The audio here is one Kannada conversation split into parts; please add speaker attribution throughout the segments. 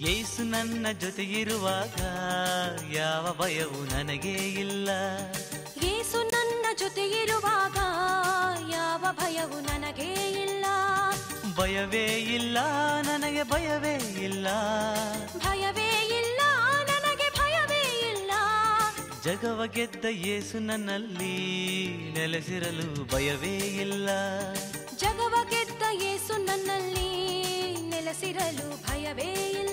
Speaker 1: ಯೇಸು ನನ್ನ ಜೊತೆಗಿರುವಾಗ ಯಾವ ಭಯವು ನನಗೆ ಇಲ್ಲ
Speaker 2: ಯೇಸು ನನ್ನ ಜೊತೆಗಿರುವಾಗ ಯಾವ ಭಯವು ನನಗೆ ಇಲ್ಲ
Speaker 1: ಭಯವೇ ಇಲ್ಲ ನನಗೆ ಭಯವೇ ಇಲ್ಲ
Speaker 2: ಭಯವೇ ಇಲ್ಲ ನನಗೆ ಭಯವೇ ಇಲ್ಲ
Speaker 1: ಜಗವ ಗೆದ್ದ ಯೇಸು ನನ್ನಲ್ಲಿ ನೆಲೆಸಿರಲು ಭಯವೇ ಇಲ್ಲ
Speaker 2: ಜಗವ ಗೆದ್ದ ಯೇಸು ನನ್ನಲ್ಲಿ ನೆಲೆಸಿರಲು ಭಯವೇ ಇಲ್ಲ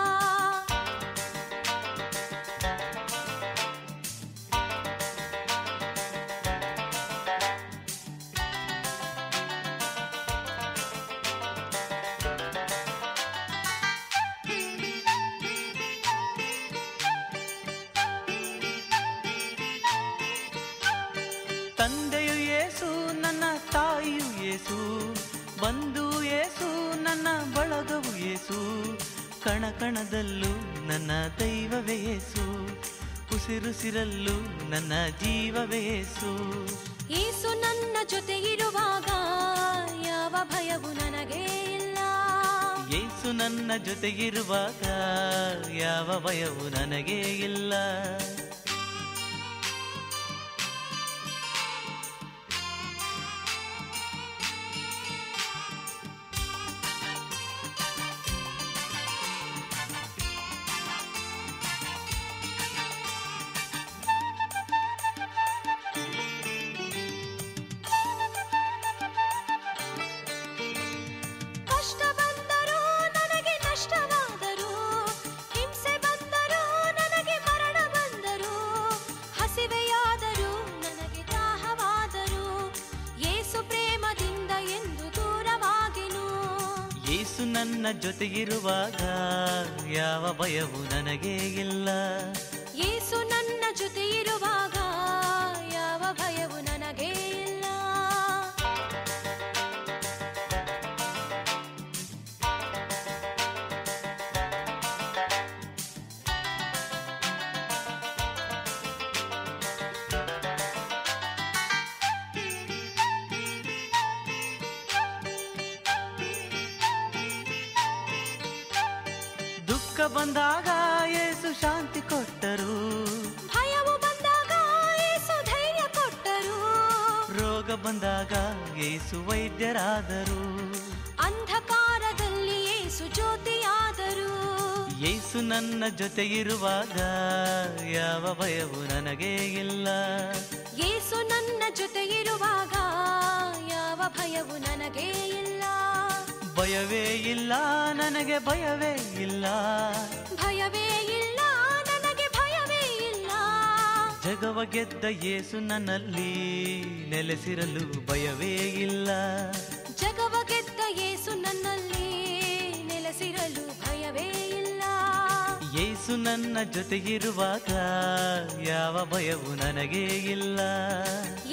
Speaker 1: ತಂದೆಯು ಯೇಸು ನನ್ನ ತಾಯಿಯು ಯೇಸು ಬಂಧು ಯೇಸು ನನ್ನ ಬಳಗವು ಯೇಸು ಕಣ ಕಣದಲ್ಲೂ ನನ್ನ ದೈವವೇ ಯೇಸು ಉಸಿರುಸಿರಲ್ಲೂ ನನ್ನ ಜೀವವೇ ಯೇಸು
Speaker 2: ಯೇಸು ನನ್ನ ಜೊತೆ ಇರುವಾಗ ಯಾವ ಭಯವು ನನಗೆ ಇಲ್ಲ
Speaker 1: ಯೇಸು ನನ್ನ ಜೊತೆಗಿರುವಾಗ ಯಾವ ಭಯವು ನನಗೆ ಇಲ್ಲ
Speaker 2: ಕಷ್ಟ ಬಂದರೂ ನನಗೆ ನಷ್ಟವಾದರೂ ಹಿಂಸೆ ಬಂದರೂ ನನಗೆ ಮರಣ ಬಂದರೂ ಹಸಿವೆಯಾದರೂ ನನಗೆ ದಾಹವಾದರೂ ಯೇಸು ಪ್ರೇಮದಿಂದ ಎಂದು ದೂರವಾಗೆನು
Speaker 1: ಯೇಸು ನನ್ನ ಜೊತೆಗಿರುವಾಗ ಯಾವ ಭಯವು ನನಗೆ ಇಲ್ಲ
Speaker 2: ಯೇಸು ನನ್ನ ಜೊತೆ ಇರುವಾಗ ಯಾವ ಭಯವು ನನಗೆ ಇಲ್ಲ
Speaker 1: ದುಃಖ ಬಂದಾಗ ಯೇಸು ಶಾಂತಿ ಕೊಟ್ಟರು
Speaker 2: ಭಯವು ಬಂದಾಗ ಯೇಸು ಧೈರ್ಯ ಕೊಟ್ಟರು
Speaker 1: ರೋಗ ಬಂದಾಗ ಯೇಸು ವೈದ್ಯರಾದರು
Speaker 2: ಅಂಧಕಾರದಲ್ಲಿ ಯೇಸು ಜ್ಯೋತಿಯಾದರು
Speaker 1: ಯೇಸು ನನ್ನ ಜೊತೆಗಿರುವಾಗ ಯಾವ ಭಯವು ನನಗೆ ಇಲ್ಲ
Speaker 2: ಯೇಸು ನನ್ನ ಜೊತೆ ಇರುವಾಗ ಯಾವ ಭಯವು ನನಗೆ ಇಲ್ಲ
Speaker 1: ಭಯವೇ ಇಲ್ಲ ನನಗೆ ಭಯವೇ ಇಲ್ಲ
Speaker 2: ಭಯವೇ ಇಲ್ಲ ನನಗೆ ಭಯವೇ ಇಲ್ಲ
Speaker 1: ಜಗವ ಗೆದ್ದ ಯೇಸು ನನ್ನಲ್ಲಿ ನೆಲೆಸಿರಲು ಭಯವೇ ಇಲ್ಲ
Speaker 2: ಜಗವ ಗೆದ್ದ ಯೇಸು ನನ್ನಲ್ಲಿ ನೆಲೆಸಿರಲು ಭಯವೇ ಇಲ್ಲ
Speaker 1: ಯೇಸು ನನ್ನ ಜೊತೆಗಿರುವಾಗ ಯಾವ ಭಯವು ನನಗೆ ಇಲ್ಲ